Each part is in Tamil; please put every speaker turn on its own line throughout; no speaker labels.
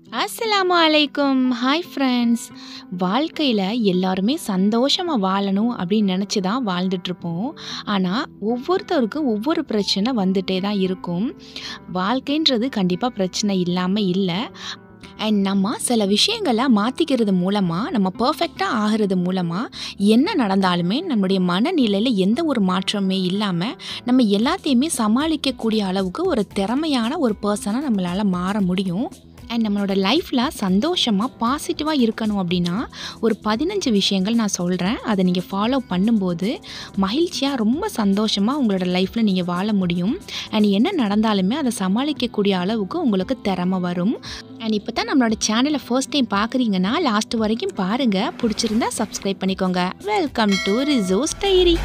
அஸ்ஸலாமு அலைக்கும் ஹாய் ஃப்ரெண்ட்ஸ் வாழ்க்கையில் எல்லாருமே சந்தோஷமாக வாழணும் அப்படின்னு நினச்சி தான் வாழ்ந்துட்டுருப்போம் ஆனால் ஒவ்வொருத்தருக்கும் ஒவ்வொரு பிரச்சனை வந்துட்டே தான் இருக்கும் வாழ்க்கைன்றது கண்டிப்பாக பிரச்சனை இல்லாமல் இல்லை அண்ட் நம்ம சில விஷயங்களை மாற்றிக்கிறது மூலமாக நம்ம பர்ஃபெக்டாக ஆகிறது மூலமாக என்ன நடந்தாலுமே நம்முடைய மனநிலையில் எந்த ஒரு மாற்றமே இல்லாமல் நம்ம எல்லாத்தையுமே சமாளிக்கக்கூடிய அளவுக்கு ஒரு திறமையான ஒரு பர்சனாக நம்மளால் மாற முடியும் அண்ட் நம்மளோட லைஃப்பில் சந்தோஷமாக பாசிட்டிவாக இருக்கணும் அப்படின்னா ஒரு பதினஞ்சு விஷயங்கள் நான் சொல்கிறேன் அதை நீங்கள் ஃபாலோ பண்ணும்போது மகிழ்ச்சியாக ரொம்ப சந்தோஷமாக உங்களோட லைஃப்பில் நீங்கள் வாழ முடியும் அண்ட் என்ன நடந்தாலுமே அதை சமாளிக்கக்கூடிய அளவுக்கு உங்களுக்கு திறமை வரும் அண்ட் இப்போ தான் நம்மளோட சேனலை ஃபர்ஸ்ட் டைம் பார்க்குறீங்கன்னா லாஸ்ட் வரைக்கும் பாருங்கள் பிடிச்சிருந்தா சப்ஸ்கிரைப் பண்ணிக்கோங்க வெல்கம் டு ரிசோஸ் டைரி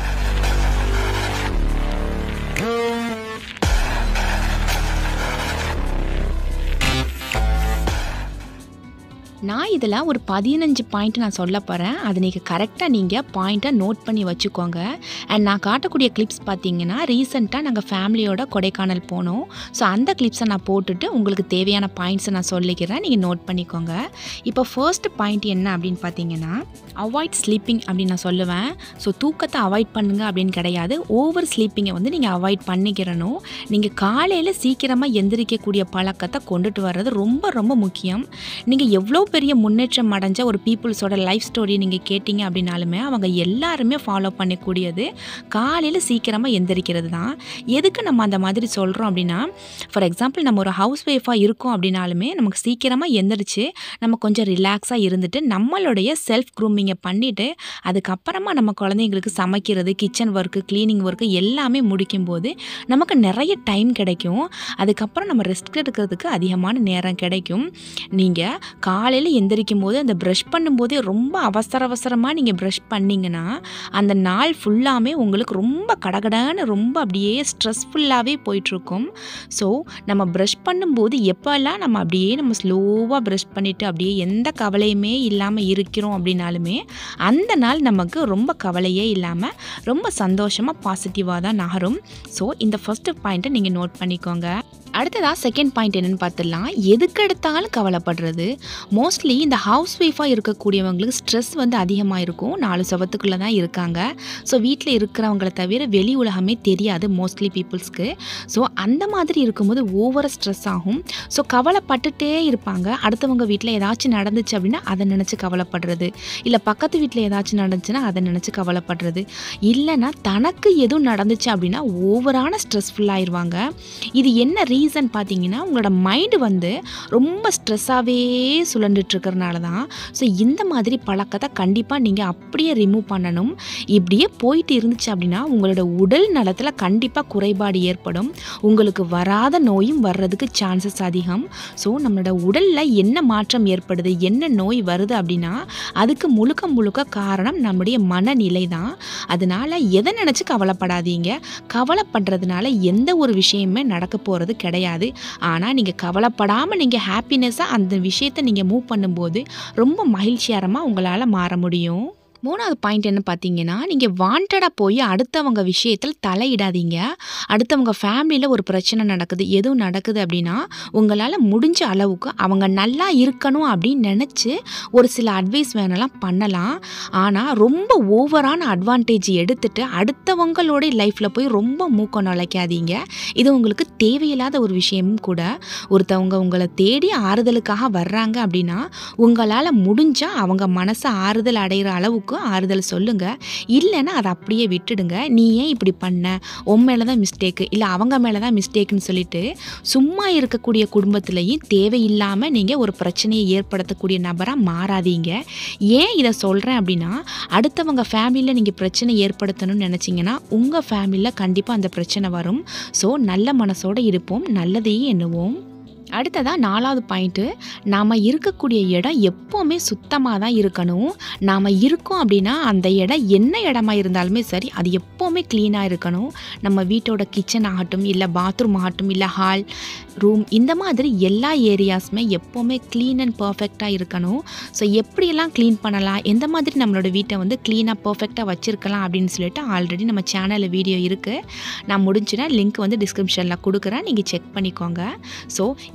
நான் இதில் ஒரு பதினஞ்சு பாயிண்ட் நான் சொல்ல போகிறேன் அதை நீங்கள் கரெக்டாக நீங்கள் பாயிண்ட்டை நோட் பண்ணி வச்சுக்கோங்க அண்ட் நான் காட்டக்கூடிய கிளிப்ஸ் பார்த்தீங்கன்னா ரீசெண்டாக நாங்கள் ஃபேமிலியோட கொடைக்கானல் போனோம் ஸோ அந்த கிளிப்ஸை நான் போட்டுட்டு உங்களுக்கு தேவையான பாயிண்ட்ஸை நான் சொல்லிக்கிறேன் நீங்கள் நோட் பண்ணிக்கோங்க இப்போ ஃபர்ஸ்ட் பாயிண்ட் என்ன அப்படின்னு பார்த்தீங்கன்னா அவாய்ட் ஸ்லீப்பிங் அப்படின்னு நான் சொல்லுவேன் ஸோ தூக்கத்தை அவாய்ட் பண்ணுங்க அப்படின்னு கிடையாது ஓவர் ஸ்லீப்பிங்கை வந்து நீங்கள் அவாய்ட் பண்ணிக்கிறணும் நீங்கள் காலையில் சீக்கிரமாக எந்திரிக்கக்கூடிய பழக்கத்தை கொண்டுட்டு வர்றது ரொம்ப ரொம்ப முக்கியம் நீங்கள் எவ்வளோ பெரிய முன்னேற்றம் அடைஞ்ச ஒரு பீப்புள்ஸோட லைஃப் ஸ்டோரி நீங்கள் கேட்டிங்க அப்படின்னாலுமே அவங்க எல்லாருமே ஃபாலோ பண்ணக்கூடியது காலையில் சீக்கிரமாக எந்திரிக்கிறது தான் எதுக்கு நம்ம அந்த மாதிரி சொல்கிறோம் அப்படின்னா ஃபார் எக்ஸாம்பிள் நம்ம ஒரு ஹவுஸ் ஒய்ஃபாக இருக்கோம் அப்படின்னாலுமே நமக்கு சீக்கிரமாக எந்திரிச்சு நம்ம கொஞ்சம் ரிலாக்ஸாக இருந்துட்டு நம்மளுடைய செல்ஃப் க்ரூமிங்கை பண்ணிவிட்டு அதுக்கப்புறமா நம்ம குழந்தைங்களுக்கு சமைக்கிறது கிச்சன் ஒர்க்கு க்ளீனிங் ஒர்க்கு எல்லாமே முடிக்கும்போது நமக்கு நிறைய டைம் கிடைக்கும் அதுக்கப்புறம் நம்ம ரெஸ்ட் எடுக்கிறதுக்கு அதிகமான நேரம் கிடைக்கும் நீங்கள் காலையில் எந்திரிக்கும் போது அந்த ப்ரஷ் பண்ணும்போதே ரொம்ப அவசர அவசரமாக நீங்கள் ப்ரஷ் பண்ணிங்கன்னா அந்த நாள் ஃபுல்லாமே உங்களுக்கு ரொம்ப கடகடான்னு ரொம்ப அப்படியே ஸ்ட்ரெஸ்ஃபுல்லாகவே போயிட்டுருக்கும் ஸோ நம்ம ப்ரஷ் பண்ணும்போது எப்போல்லாம் நம்ம அப்படியே நம்ம ஸ்லோவாக ப்ரஷ் பண்ணிவிட்டு அப்படியே எந்த கவலையுமே இல்லாமல் இருக்கிறோம் அப்படின்னாலுமே அந்த நாள் நமக்கு ரொம்ப கவலையே இல்லாமல் ரொம்ப சந்தோஷமாக பாசிட்டிவாக தான் நகரும் ஸோ இந்த ஃபஸ்ட்டு பாயிண்ட்டை நீங்கள் நோட் பண்ணிக்கோங்க அடுத்ததாக செகண்ட் பாயிண்ட் என்னென்னு பார்த்துடலாம் எதுக்கு எடுத்தாலும் கவலைப்படுறது மோஸ்ட்லி இந்த ஹவுஸ் ஒய்ஃபாக இருக்கக்கூடியவங்களுக்கு ஸ்ட்ரெஸ் வந்து அதிகமாக இருக்கும் நாலு சவத்துக்குள்ளே தான் இருக்காங்க ஸோ வீட்டில் இருக்கிறவங்கள தவிர வெளி உலகமே தெரியாது மோஸ்ட்லி பீப்புள்ஸ்க்கு ஸோ அந்த மாதிரி இருக்கும்போது ஓவராக ஸ்ட்ரெஸ் ஆகும் ஸோ கவலைப்பட்டுட்டே இருப்பாங்க அடுத்தவங்க வீட்டில் ஏதாச்சும் நடந்துச்சு அப்படின்னா அதை நினச்சி கவலைப்படுறது இல்லை பக்கத்து வீட்டில் ஏதாச்சும் நடந்துச்சுன்னா அதை நினச்சி கவலைப்படுறது இல்லைன்னா தனக்கு எதுவும் நடந்துச்சு அப்படின்னா ஓவரான ஸ்ட்ரெஸ்ஃபுல்லாயிருவாங்க இது என்ன ரீசன் பார்த்தீங்கன்னா உங்களோட மைண்டு வந்து ரொம்ப ஸ்ட்ரெஸ்ஸாகவே சுழண்டுட்டு இருக்கிறனால தான் ஸோ இந்த மாதிரி பழக்கத்தை கண்டிப்பாக நீங்கள் அப்படியே ரிமூவ் பண்ணணும் இப்படியே போயிட்டு இருந்துச்சு அப்படின்னா உங்களோட உடல் நலத்தில் கண்டிப்பாக குறைபாடு ஏற்படும் உங்களுக்கு வராத நோயும் வர்றதுக்கு சான்சஸ் அதிகம் ஸோ நம்மளோட உடலில் என்ன மாற்றம் ஏற்படுது என்ன நோய் வருது அப்படின்னா அதுக்கு முழுக்க முழுக்க காரணம் நம்முடைய மனநிலை தான் அதனால் எதை நினச்சி கவலைப்படாதீங்க கவலைப்படுறதுனால எந்த ஒரு விஷயமே நடக்க போகிறது கிடையாது ஆனால் நீங்கள் கவலைப்படாமல் நீங்கள் ஹாப்பினஸ்ஸாக அந்த விஷயத்தை நீங்கள் மூவ் பண்ணும்போது ரொம்ப மகிழ்ச்சிகரமாக உங்களால் மாற முடியும் மூணாவது பாயிண்ட் என்ன பார்த்தீங்கன்னா நீங்கள் வாண்டடாக போய் அடுத்தவங்க விஷயத்தில் தலையிடாதீங்க அடுத்தவங்க ஃபேமிலியில் ஒரு பிரச்சனை நடக்குது எதுவும் நடக்குது அப்படின்னா உங்களால் முடிஞ்ச அளவுக்கு அவங்க நல்லா இருக்கணும் அப்படின்னு நினச்சி ஒரு சில அட்வைஸ் வேணாலாம் பண்ணலாம் ஆனால் ரொம்ப ஓவரான அட்வான்டேஜ் எடுத்துட்டு அடுத்தவங்களோட லைஃப்பில் போய் ரொம்ப மூக்கம் நுழைக்காதீங்க இது உங்களுக்கு தேவையில்லாத ஒரு விஷயமும் கூட ஒருத்தவங்க உங்களை தேடி ஆறுதலுக்காக வர்றாங்க அப்படின்னா உங்களால் முடிஞ்சால் அவங்க மனசை ஆறுதல் அடைகிற அளவுக்கு ஆறுதல் சொல்லுங்கள் இல்லைன்னா அதை அப்படியே விட்டுடுங்க நீ ஏன் இப்படி பண்ண உன் மேலே தான் மிஸ்டேக்கு இல்லை அவங்க மேலே தான் மிஸ்டேக்குன்னு சொல்லிட்டு சும்மா இருக்கக்கூடிய குடும்பத்துலேயும் தேவையில்லாமல் நீங்கள் ஒரு பிரச்சனையை ஏற்படுத்தக்கூடிய நபராக மாறாதீங்க ஏன் இதை சொல்கிறேன் அப்படின்னா அடுத்தவங்க ஃபேமிலியில் நீங்கள் பிரச்சனை ஏற்படுத்தணும்னு நினச்சிங்கன்னா உங்கள் ஃபேமிலியில் கண்டிப்பாக அந்த பிரச்சனை வரும் ஸோ நல்ல மனசோடு இருப்போம் நல்லதையும் எண்ணுவோம் அடுத்ததாக நாலாவது பாயிண்ட்டு நாம் இருக்கக்கூடிய இடம் எப்போவுமே சுத்தமாக தான் இருக்கணும் நாம் இருக்கோம் அப்படின்னா அந்த இடம் என்ன இடமா இருந்தாலுமே சரி அது எப்போவுமே க்ளீனாக இருக்கணும் நம்ம வீட்டோட கிச்சன் ஆகட்டும் இல்லை பாத்ரூம் ஆகட்டும் இல்லை ஹால் ரூம் இந்த மாதிரி எல்லா ஏரியாஸுமே எப்போவுமே க்ளீன் அண்ட் பர்ஃபெக்டாக இருக்கணும் ஸோ எப்படியெல்லாம் க்ளீன் பண்ணலாம் எந்த மாதிரி நம்மளோட வீட்டை வந்து க்ளீனாக பர்ஃபெக்டாக வச்சுருக்கலாம் அப்படின்னு சொல்லிட்டு ஆல்ரெடி நம்ம சேனலில் வீடியோ இருக்குது நான் முடிஞ்சுன்னா லிங்க் வந்து டிஸ்கிரிப்ஷனில் கொடுக்குறேன் நீங்கள் செக் பண்ணிக்கோங்க ஸோ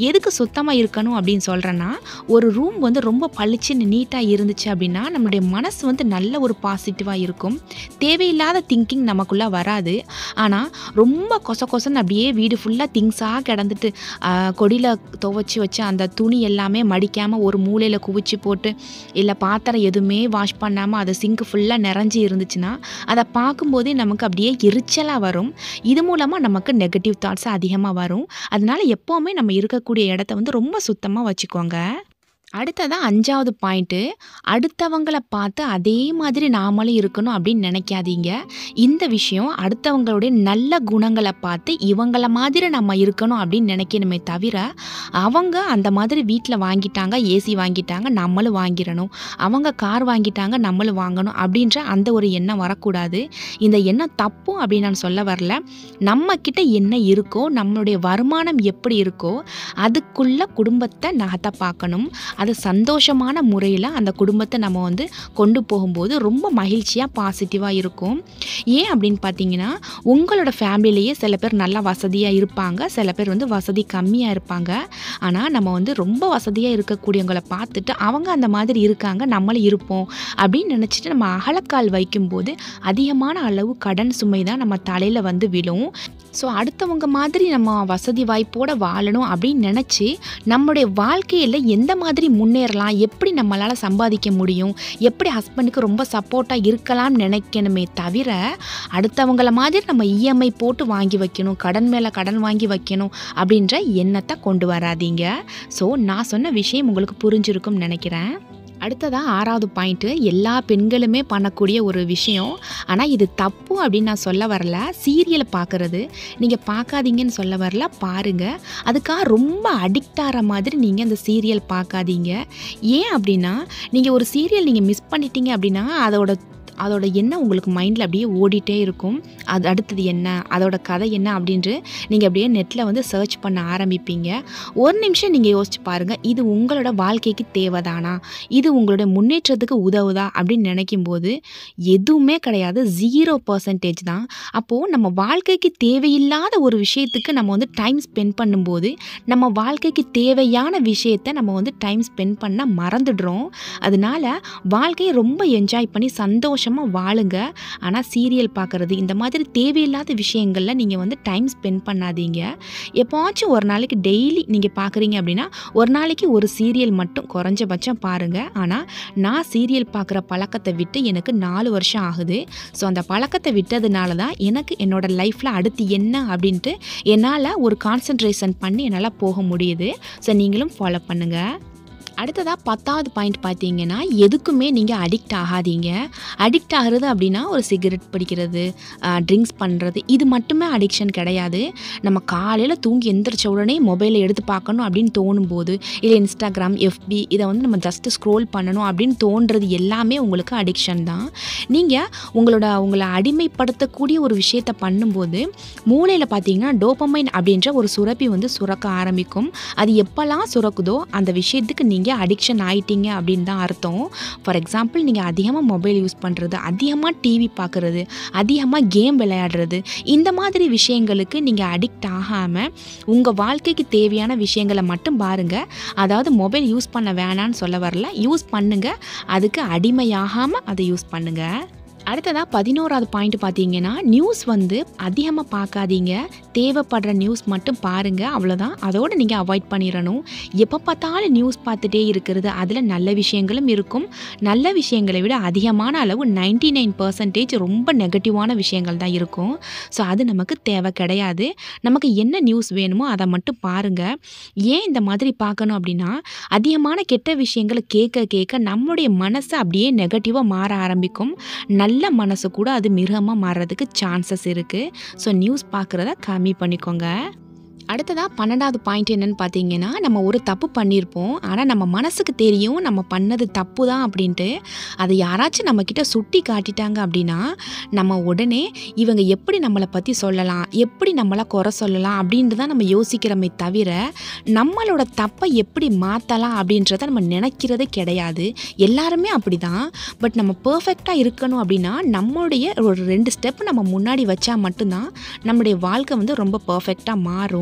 எதுக்கு சுத்தமாக இருக்கணும் அப்படின்னு சொல்கிறேன்னா ஒரு ரூம் வந்து ரொம்ப பளிச்சுன்னு நீட்டாக இருந்துச்சு அப்படின்னா நம்மளுடைய மனசு வந்து நல்ல ஒரு பாசிட்டிவாக இருக்கும் தேவையில்லாத திங்கிங் நமக்குள்ளே வராது ஆனால் ரொம்ப கொச கொசன்னு அப்படியே வீடு ஃபுல்லாக திங்ஸாக கிடந்துட்டு கொடியில் துவைச்சி வச்சு அந்த துணி எல்லாமே மடிக்காமல் ஒரு மூலையில் குவிச்சு போட்டு இல்லை பாத்திரம் எதுவுமே வாஷ் பண்ணாமல் அது சிங்க் ஃபுல்லாக நிறைஞ்சி இருந்துச்சுன்னா அதை பார்க்கும்போதே நமக்கு அப்படியே எரிச்சலாக வரும் இது மூலமாக நமக்கு நெகட்டிவ் தாட்ஸ் அதிகமாக வரும் அதனால எப்போவுமே நம்ம இருக்கக்கூடிய இடத்த வந்து ரொம்ப சுத்தமாக வச்சுக்கோங்க அடுத்ததான் அஞ்சாவது பாயிண்ட்டு அடுத்தவங்களை பார்த்து அதே மாதிரி நாமளும் இருக்கணும் அப்படின்னு நினைக்காதீங்க இந்த விஷயம் அடுத்தவங்களுடைய நல்ல குணங்களை பார்த்து இவங்கள மாதிரி நம்ம இருக்கணும் அப்படின்னு நினைக்கணுமே தவிர அவங்க அந்த மாதிரி வீட்டில் வாங்கிட்டாங்க ஏசி வாங்கிட்டாங்க நம்மளும் வாங்கிடணும் அவங்க கார் வாங்கிட்டாங்க நம்மளும் வாங்கணும் அப்படின்ற அந்த ஒரு எண்ணம் வரக்கூடாது இந்த எண்ணம் தப்பு அப்படின்னு நான் சொல்ல வரல நம்ம கிட்ட என்ன இருக்கோ நம்மளுடைய வருமானம் எப்படி இருக்கோ அதுக்குள்ள குடும்பத்தை நகத்தை பார்க்கணும் அது சந்தோஷமான முறையில் அந்த குடும்பத்தை நம்ம வந்து கொண்டு போகும்போது ரொம்ப மகிழ்ச்சியாக பாசிட்டிவாக இருக்கும் ஏன் அப்படின்னு பார்த்தீங்கன்னா உங்களோட ஃபேமிலிலேயே சில பேர் நல்லா வசதியாக இருப்பாங்க சில பேர் வந்து வசதி கம்மியாக இருப்பாங்க ஆனால் நம்ம வந்து ரொம்ப வசதியாக இருக்கக்கூடியவங்களை பார்த்துட்டு அவங்க அந்த மாதிரி இருக்காங்க நம்மளும் இருப்போம் அப்படின்னு நினச்சிட்டு நம்ம அகலக்கால் வைக்கும்போது அதிகமான அளவு கடன் சுமை தான் நம்ம தலையில் வந்து விழும் ஸோ அடுத்தவங்க மாதிரி நம்ம வசதி வாய்ப்போடு வாழணும் அப்படின்னு நினச்சி நம்மளுடைய வாழ்க்கையில் எந்த மாதிரி முன்னேறலாம் எப்படி நம்மளால் சம்பாதிக்க முடியும் எப்படி ஹஸ்பண்டுக்கு ரொம்ப சப்போர்ட்டாக இருக்கலாம்னு நினைக்கணுமே தவிர அடுத்தவங்கள மாதிரி நம்ம இஎம்ஐ போட்டு வாங்கி வைக்கணும் கடன் மேலே கடன் வாங்கி வைக்கணும் அப்படின்ற எண்ணத்தை கொண்டு வராதீங்க ஸோ நான் சொன்ன விஷயம் உங்களுக்கு புரிஞ்சிருக்கும்னு நினைக்கிறேன் அடுத்ததாக ஆறாவது பாயிண்ட்டு எல்லா பெண்களுமே பண்ணக்கூடிய ஒரு விஷயம் ஆனால் இது தப்பு அப்படின்னு நான் சொல்ல வரல சீரியலை பார்க்குறது நீங்கள் பார்க்காதீங்கன்னு சொல்ல வரல பாருங்கள் அதுக்காக ரொம்ப அடிக்ட் ஆகிற மாதிரி நீங்கள் அந்த சீரியல் பார்க்காதீங்க ஏன் அப்படின்னா நீங்கள் ஒரு சீரியல் நீங்கள் மிஸ் பண்ணிட்டீங்க அப்படின்னா அதோட அதோட எண்ணம் உங்களுக்கு மைண்டில் அப்படியே ஓடிட்டே இருக்கும் அது அடுத்தது என்ன அதோட கதை என்ன அப்படின்ட்டு நீங்கள் அப்படியே நெட்டில் வந்து சர்ச் பண்ண ஆரம்பிப்பீங்க ஒரு நிமிஷம் நீங்கள் யோசிச்சு பாருங்கள் இது உங்களோட வாழ்க்கைக்கு தேவைதானா இது உங்களுடைய முன்னேற்றத்துக்கு உதவுதா அப்படின்னு நினைக்கும் போது எதுவுமே கிடையாது ஜீரோ பர்சன்டேஜ் தான் அப்போது நம்ம வாழ்க்கைக்கு தேவையில்லாத ஒரு விஷயத்துக்கு நம்ம வந்து டைம் ஸ்பெண்ட் பண்ணும்போது நம்ம வாழ்க்கைக்கு தேவையான விஷயத்தை நம்ம வந்து டைம் ஸ்பெண்ட் பண்ண மறந்துடுறோம் அதனால வாழ்க்கையை ரொம்ப என்ஜாய் பண்ணி சந்தோஷமாக வாழுங்க ஆனால் சீரியல் பார்க்குறது இந்த மாதிரி தேவையில்லாத விஷயங்களில் நீங்கள் வந்து டைம் ஸ்பெண்ட் பண்ணாதீங்க எப்போச்சும் ஒரு நாளைக்கு டெய்லி நீங்கள் பார்க்குறீங்க அப்படின்னா ஒரு நாளைக்கு ஒரு சீரியல் மட்டும் குறைஞ்சபட்சம் பாருங்கள் ஆனால் நான் சீரியல் பார்க்குற பழக்கத்தை விட்டு எனக்கு நாலு வருஷம் ஆகுது ஸோ அந்த பழக்கத்தை விட்டதுனால தான் எனக்கு என்னோட லைஃப்பில் அடுத்து என்ன அப்படின்ட்டு என்னால் ஒரு கான்சன்ட்ரேஷன் பண்ணி என்னால் போக முடியுது ஸோ நீங்களும் ஃபாலோ பண்ணுங்கள் அடுத்ததாக பத்தாவது பாயிண்ட் பார்த்தீங்கன்னா எதுக்குமே நீங்கள் அடிக்ட் ஆகாதீங்க அடிக்ட் ஆகிறது அப்படின்னா ஒரு சிகரெட் பிடிக்கிறது ட்ரிங்க்ஸ் பண்ணுறது இது மட்டுமே அடிக்ஷன் கிடையாது நம்ம காலையில் தூங்கி எந்திரிச்ச உடனே மொபைலை எடுத்து பார்க்கணும் அப்படின்னு தோணும் போது இல்லை இன்ஸ்டாகிராம் எஃபி இதை வந்து நம்ம ஜஸ்ட்டு ஸ்க்ரோல் பண்ணணும் அப்படின்னு தோன்றது எல்லாமே உங்களுக்கு அடிக்ஷன் தான் நீங்கள் உங்களோட உங்களை அடிமைப்படுத்தக்கூடிய ஒரு விஷயத்தை பண்ணும்போது மூளையில் பார்த்தீங்கன்னா டோப்பமைன் அப்படின்ற ஒரு சுரப்பி வந்து சுரக்க ஆரம்பிக்கும் அது எப்போல்லாம் சுரக்குதோ அந்த விஷயத்துக்கு நீங்கள் அடிக்ஷன் ஆயிட்டீங்க அப்படின்னு தான் அர்த்தம் ஃபார் எக்ஸாம்பிள் நீங்கள் அதிகமாக மொபைல் யூஸ் பண்ணுறது அதிகமாக டிவி பார்க்குறது அதிகமாக கேம் விளையாடுறது இந்த மாதிரி விஷயங்களுக்கு நீங்கள் அடிக்ட் ஆகாமல் உங்கள் வாழ்க்கைக்கு தேவையான விஷயங்களை மட்டும் பாருங்கள் அதாவது மொபைல் யூஸ் பண்ண வேணான்னு சொல்ல வரல யூஸ் பண்ணுங்கள் அதுக்கு அடிமையாகாமல் அதை யூஸ் பண்ணுங்கள் அடுத்ததாக பதினோராவது பாயிண்ட் பார்த்தீங்கன்னா நியூஸ் வந்து அதிகமாக பார்க்காதீங்க தேவைப்படுற நியூஸ் மட்டும் பாருங்கள் அவ்வளோதான் அதோடு நீங்கள் அவாய்ட் பண்ணிடணும் எப்போ பார்த்தாலும் நியூஸ் பார்த்துட்டே இருக்கிறது அதில் நல்ல விஷயங்களும் இருக்கும் நல்ல விஷயங்களை விட அதிகமான அளவு நைன்டி நைன் பர்சன்டேஜ் ரொம்ப நெகட்டிவான விஷயங்கள் தான் இருக்கும் ஸோ அது நமக்கு தேவை கிடையாது நமக்கு என்ன நியூஸ் வேணுமோ அதை மட்டும் பாருங்கள் ஏன் இந்த மாதிரி பார்க்கணும் அப்படின்னா அதிகமான கெட்ட விஷயங்களை கேட்க கேட்க நம்மளுடைய மனசு அப்படியே நெகட்டிவாக மாற ஆரம்பிக்கும் நல்ல மனசு கூட அது மிருகமாக மாறுறதுக்கு சான்சஸ் இருக்குது ஸோ நியூஸ் பார்க்குறத கம்மி பண்ணிக்கோங்க அடுத்ததாக பன்னெண்டாவது பாயிண்ட் என்னன்னு பார்த்தீங்கன்னா நம்ம ஒரு தப்பு பண்ணியிருப்போம் ஆனால் நம்ம மனசுக்கு தெரியும் நம்ம பண்ணது தப்பு தான் அப்படின்ட்டு அதை யாராச்சும் நம்மக்கிட்ட சுட்டி காட்டிட்டாங்க அப்படின்னா நம்ம உடனே இவங்க எப்படி நம்மளை பற்றி சொல்லலாம் எப்படி நம்மளை குறை சொல்லலாம் அப்படின்ட்டு தான் நம்ம யோசிக்கிறோமே தவிர நம்மளோட தப்பை எப்படி மாற்றலாம் அப்படின்றத நம்ம நினைக்கிறதே கிடையாது எல்லாருமே அப்படி தான் பட் நம்ம பர்ஃபெக்டாக இருக்கணும் அப்படின்னா நம்மளுடைய ஒரு ரெண்டு ஸ்டெப் நம்ம முன்னாடி வச்சா மட்டும்தான் நம்மளுடைய வாழ்க்கை வந்து ரொம்ப பர்ஃபெக்டாக மாறும்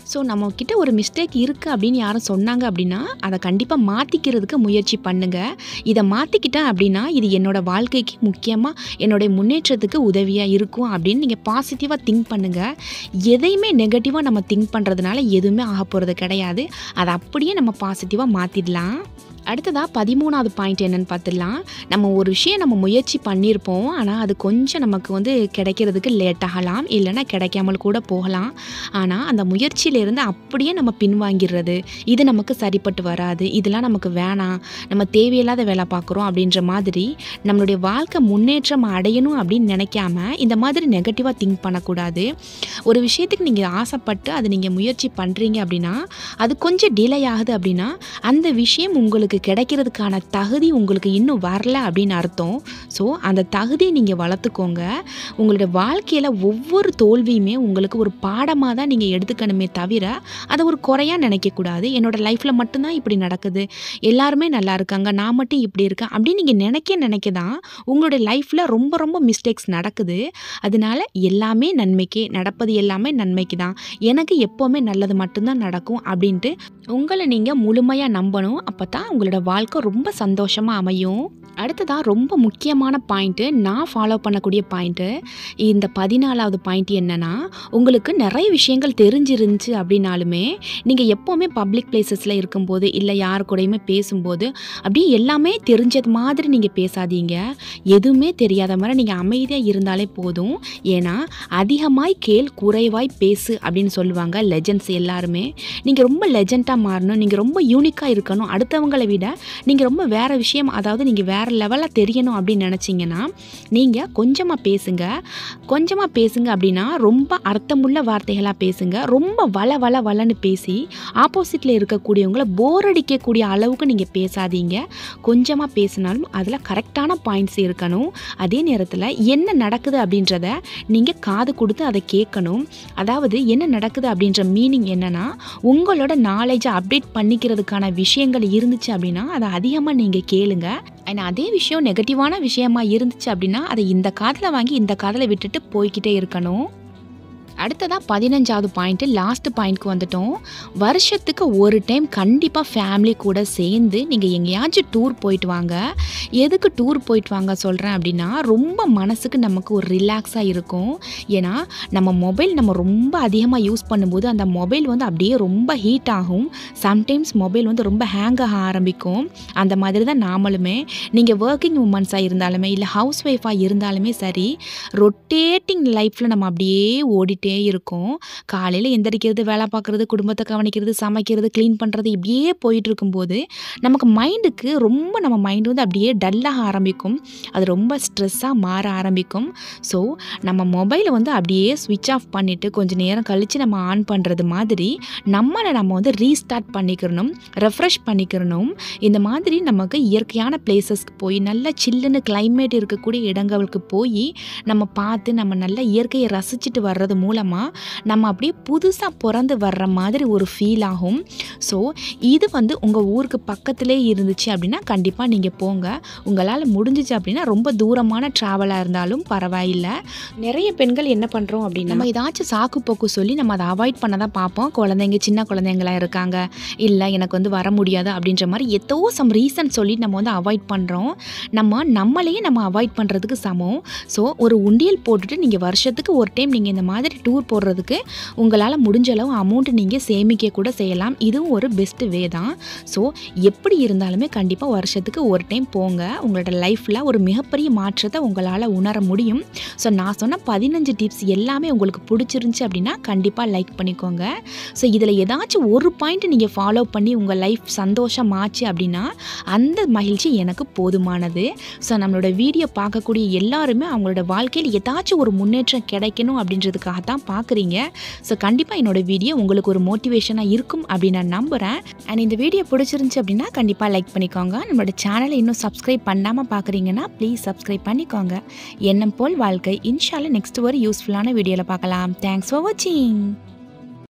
ஸோ நம்மக்கிட்ட ஒரு மிஸ்டேக் இருக்குது அப்படின்னு யாரும் சொன்னாங்க அப்படின்னா அதை கண்டிப்பாக மாற்றிக்கிறதுக்கு முயற்சி பண்ணுங்கள் இதை மாற்றிக்கிட்டேன் அப்படின்னா இது என்னோடய வாழ்க்கைக்கு முக்கியமாக என்னுடைய முன்னேற்றத்துக்கு உதவியாக இருக்கும் அப்படின்னு நீங்கள் பாசிட்டிவாக திங்க் பண்ணுங்கள் எதையுமே நெகட்டிவாக நம்ம திங்க் பண்ணுறதுனால எதுவுமே ஆக போகிறது கிடையாது அதை அப்படியே நம்ம பாசிட்டிவாக மாற்றிடலாம் அடுத்ததாக பதிமூணாவது பாயிண்ட் என்னன்னு பார்த்துடலாம் நம்ம ஒரு விஷயம் நம்ம முயற்சி பண்ணியிருப்போம் ஆனால் அது கொஞ்சம் நமக்கு வந்து கிடைக்கிறதுக்கு லேட் ஆகலாம் இல்லைன்னா கிடைக்காமல் கூட போகலாம் ஆனால் அந்த முயற்சியிலேருந்து அப்படியே நம்ம பின்வாங்கிடுறது இது நமக்கு சரிப்பட்டு வராது இதெல்லாம் நமக்கு வேணாம் நம்ம தேவையில்லாத வேலை பார்க்குறோம் அப்படின்ற மாதிரி நம்மளுடைய வாழ்க்கை முன்னேற்றம் அடையணும் அப்படின்னு நினைக்காம இந்த மாதிரி நெகட்டிவாக திங்க் பண்ணக்கூடாது ஒரு விஷயத்துக்கு நீங்கள் ஆசைப்பட்டு அதை நீங்கள் முயற்சி பண்ணுறீங்க அப்படின்னா அது கொஞ்சம் டிலே ஆகுது அப்படின்னா அந்த விஷயம் உங்களுக்கு கிடைக்கிறதுக்கான தகுதி உங்களுக்கு இன்னும் வரல அப்படின்னு அர்த்தம் ஸோ அந்த தகுதியை நீங்கள் வளர்த்துக்கோங்க உங்களுடைய வாழ்க்கையில் ஒவ்வொரு தோல்வியுமே உங்களுக்கு ஒரு பாடமாக தான் நீங்கள் எடுத்துக்கணுமே தவிர அதை ஒரு குறையாக நினைக்கக்கூடாது என்னோடய லைஃப்பில் மட்டும்தான் இப்படி நடக்குது எல்லாருமே நல்லா இருக்காங்க நான் மட்டும் இப்படி இருக்கேன் அப்படின்னு நீங்கள் நினைக்க நினைக்க தான் உங்களுடைய லைஃப்பில் ரொம்ப ரொம்ப மிஸ்டேக்ஸ் நடக்குது அதனால எல்லாமே நன்மைக்கு நடப்பது எல்லாமே நன்மைக்கு தான் எனக்கு எப்போவுமே நல்லது மட்டும்தான் நடக்கும் அப்படின்ட்டு உங்களை நீங்கள் முழுமையாக நம்பணும் அப்போ தான் உங்களோட வாழ்க்கை ரொம்ப சந்தோஷமாக அமையும் அடுத்ததாக ரொம்ப முக்கியமான பாயிண்ட்டு நான் ஃபாலோ பண்ணக்கூடிய பாயிண்ட்டு இந்த பதினாலாவது பாயிண்ட் என்னென்னா உங்களுக்கு நிறைய விஷயங்கள் தெரிஞ்சிருந்துச்சு அப்படின்னாலுமே நீங்கள் எப்போவுமே பப்ளிக் பிளேசஸில் இருக்கும்போது இல்லை யார் கூடயுமே பேசும்போது அப்படியே எல்லாமே தெரிஞ்சது மாதிரி நீங்கள் பேசாதீங்க எதுவுமே தெரியாத மாதிரி நீங்கள் அமைதியாக இருந்தாலே போதும் ஏன்னா அதிகமாய் கேள் குறைவாய் பேசு அப்படின்னு சொல்லுவாங்க லெஜண்ட்ஸ் எல்லாருமே நீங்கள் ரொம்ப லெஜெண்டாக மாறணும் நீங்கள் ரொம்ப யூனிக்காக இருக்கணும் அடுத்தவங்களை விட நீங்கள் ரொம்ப வேறு விஷயம் அதாவது நீங்கள் வேறு லெவலில் தெரியணும் அப்படின்னு நினச்சிங்கன்னா நீங்கள் கொஞ்சமாக பேசுங்க கொஞ்சமாக பேசுங்க அப்படின்னா ரொம்ப அர்த்தமுள்ள வார்த்தைகளாக பேசுங்க ரொம்ப வள வள வளன்னு பேசி ஆப்போசிட்டில் இருக்கக்கூடியவங்கள போர் அடிக்கக்கூடிய அளவுக்கு நீங்கள் பேசாதீங்க கொஞ்சமாக பேசினாலும் அதில் கரெக்டான பாயிண்ட்ஸ் இருக்கணும் அதே நேரத்தில் என்ன நடக்குது அப்படின்றத நீங்கள் காது கொடுத்து அதை கேட்கணும் அதாவது என்ன நடக்குது அப்படின்ற மீனிங் என்னன்னா உங்களோட நாலேஜை அப்டேட் பண்ணிக்கிறதுக்கான விஷயங்கள் இருந்துச்சு அப்படின்னா அதை அதிகமாக நீங்கள் கேளுங்க அண்ட் அதே விஷயம் நெகட்டிவான விஷயமா இருந்துச்சு அப்படின்னா அதை இந்த காதில் வாங்கி இந்த காதில் விட்டுட்டு போய்கிட்டே இருக்கணும் அடுத்ததாக பதினஞ்சாவது பாயிண்ட்டு லாஸ்ட் பாயிண்ட்க்கு வந்துட்டோம் வருஷத்துக்கு ஒரு டைம் கண்டிப்பாக ஃபேமிலி கூட சேர்ந்து நீங்கள் எங்கேயாச்சும் டூர் போயிட்டு வாங்க எதுக்கு டூர் போயிட்டு வாங்க சொல்கிறேன் அப்படின்னா ரொம்ப மனசுக்கு நமக்கு ஒரு ரிலாக்ஸாக இருக்கும் ஏன்னா நம்ம மொபைல் நம்ம ரொம்ப அதிகமாக யூஸ் பண்ணும்போது அந்த மொபைல் வந்து அப்படியே ரொம்ப ஹீட் ஆகும் சம்டைம்ஸ் மொபைல் வந்து ரொம்ப ஹேங் ஆக ஆரம்பிக்கும் அந்த மாதிரி தான் நாமளுமே நீங்கள் ஒர்க்கிங் உமன்ஸாக இருந்தாலுமே இல்லை ஹவுஸ் ஒய்ஃபாக இருந்தாலுமே சரி ரொட்டேட்டிங் லைஃப்பில் நம்ம அப்படியே ஓடிட்டே இருக்கோம் காலையில் எந்திரிக்கிறது வேலை பார்க்குறது குடும்பத்தை கவனிக்கிறது சமைக்கிறது க்ளீன் பண்ணுறது இப்படியே போயிட்டு இருக்கும்போது நமக்கு மைண்டுக்கு ரொம்ப நம்ம மைண்டு வந்து அப்படியே டல்லாக ஆரம்பிக்கும் அது ரொம்ப ஸ்ட்ரெஸ்ஸாக மாற ஆரம்பிக்கும் ஸோ நம்ம மொபைலை வந்து அப்படியே ஸ்விட்ச் ஆஃப் பண்ணிவிட்டு கொஞ்சம் நேரம் கழித்து நம்ம ஆன் பண்ணுறது மாதிரி நம்மளை நம்ம வந்து ரீஸ்டார்ட் பண்ணிக்கிறணும் ரெஃப்ரெஷ் பண்ணிக்கிறணும் இந்த மாதிரி நமக்கு இயற்கையான பிளேசஸ்க்கு போய் நல்ல சில்லுன்னு கிளைமேட் இருக்கக்கூடிய இடங்களுக்கு போய் நம்ம பார்த்து நம்ம நல்ல இயற்கையை ரசிச்சுட்டு வர்றது மூலமாக நம்ம அப்படியே புதுசாக பிறந்து வர்ற மாதிரி ஒரு ஃபீல் ஆகும் ஸோ இது வந்து உங்கள் ஊருக்கு பக்கத்திலே இருந்துச்சு அப்படின்னா கண்டிப்பாக நீங்கள் போங்க உங்களால் முடிஞ்சிச்சு அப்படின்னா ரொம்ப தூரமான ட்ராவலாக இருந்தாலும் பரவாயில்லை நிறைய பெண்கள் என்ன பண்ணுறோம் அப்படின்னா நம்ம ஏதாச்சும் சாக்கு போக்கு சொல்லி நம்ம அதை அவாய்ட் பண்ண தான் பார்ப்போம் குழந்தைங்க சின்ன குழந்தைங்களா இருக்காங்க இல்லை எனக்கு வந்து வர முடியாது அப்படின்ற மாதிரி ஏதோ சம் ரீசன் சொல்லி நம்ம வந்து அவாய்ட் பண்ணுறோம் நம்ம நம்மளையே நம்ம அவாய்ட் பண்ணுறதுக்கு சமம் ஸோ ஒரு உண்டியல் போட்டுட்டு நீங்கள் வருஷத்துக்கு ஒரு டைம் நீங்கள் இந்த மாதிரி டூர் போடுறதுக்கு உங்களால் முடிஞ்ச அளவு அமௌண்ட் நீங்கள் சேமிக்க கூட செய்யலாம் இதுவும் ஒரு பெஸ்ட் வே தான் ஸோ எப்படி இருந்தாலுமே கண்டிப்பாக வருஷத்துக்கு ஒரு டைம் போங்க உங்களோட லைஃப்பில் ஒரு மிகப்பெரிய மாற்றத்தை உங்களால் உணர முடியும் ஸோ நான் சொன்ன பதினஞ்சு டிப்ஸ் எல்லாமே உங்களுக்கு பிடிச்சிருந்துச்சி அப்படின்னா கண்டிப்பாக லைக் பண்ணிக்கோங்க ஸோ இதில் ஏதாச்சும் ஒரு பாயிண்ட் நீங்கள் ஃபாலோ பண்ணி உங்கள் லைஃப் சந்தோஷமாச்சு அப்படின்னா அந்த மகிழ்ச்சி எனக்கு போதுமானது ஸோ நம்மளோட வீடியோ பார்க்கக்கூடிய எல்லாருமே அவங்களோட வாழ்க்கையில் ஏதாச்சும் ஒரு முன்னேற்றம் கிடைக்கணும் அப்படின்றதுக்காக தான் பார்க்குறீங்க ஸோ கண்டிப்பாக என்னோட வீடியோ உங்களுக்கு ஒரு மோட்டிவேஷனாக இருக்கும் அப்படின்னு நான் நம்புகிறேன் அண்ட் இந்த வீடியோ பிடிச்சிருந்துச்சி அப்படின்னா கண்டிப்பாக லைக் பண்ணிக்கோங்க நம்மளோட சேனலை இன்னும் சப்ஸ்கிரைப் பண்ணாமல் பார்க்குறீங்கன்னா ப்ளீஸ் சப்ஸ்கிரைப் பண்ணிக்கோங்க எண்ணம் போல் வாழ்க்கை இன்ஷால்ல நெக்ஸ்ட் ஒரு யூஸ்ஃபுல்லான வீடியோவில் பார்க்கலாம் தேங்க்ஸ் ஃபார் வாட்சிங்